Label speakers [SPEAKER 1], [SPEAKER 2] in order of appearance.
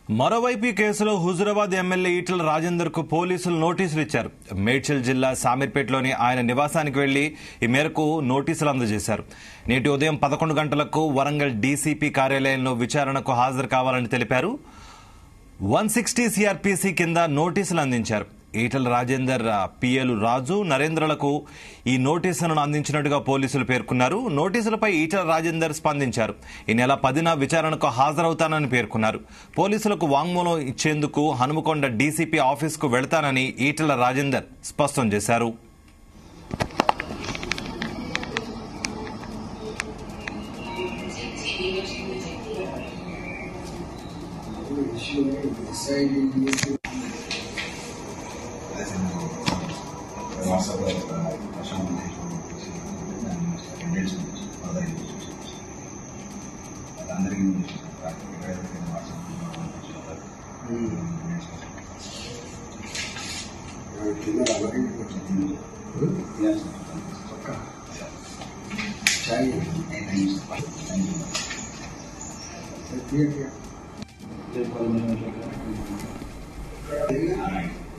[SPEAKER 1] మరోవైపు ఈ కేసులో హుజురాబాద్ ఎమ్మెల్యే ఈటల రాజేందర్ కు పోలీసులు నోటీసులు ఇచ్చారు మేడ్చల్ జిల్లా సామీర్పేటలోని ఆయన నివాసానికి వెళ్లి ఈ మేరకు నోటీసులు అందజేశారు నేటి ఉదయం పదకొండు గంటలకు వరంగల్ డీసీపీ కార్యాలయంలో విచారణకు హాజరు కావాలని తెలిపారు వన్ సిక్స్టీ సిఆర్పిసి కింద నోటీసులు అందించారు ఈటల రాజేందర్ పిఎలు రాజు నరేంద్రలకు ఈ నోటీసులను అందించినట్టుగా పోలీసులు పేర్కొన్నారు నోటీసులపై ఈటల రాజేందర్ స్పందించారు ఈ నెల పదిన విచారణకు హాజరవుతానని పేర్కొన్నారు పోలీసులకు వాంగ్మూలం ఇచ్చేందుకు హనుమకొండ డీసీపీ ఆఫీసుకు వెళతానని ఈటల రాజేందర్ స్పష్టం చేశారు
[SPEAKER 2] चाहिए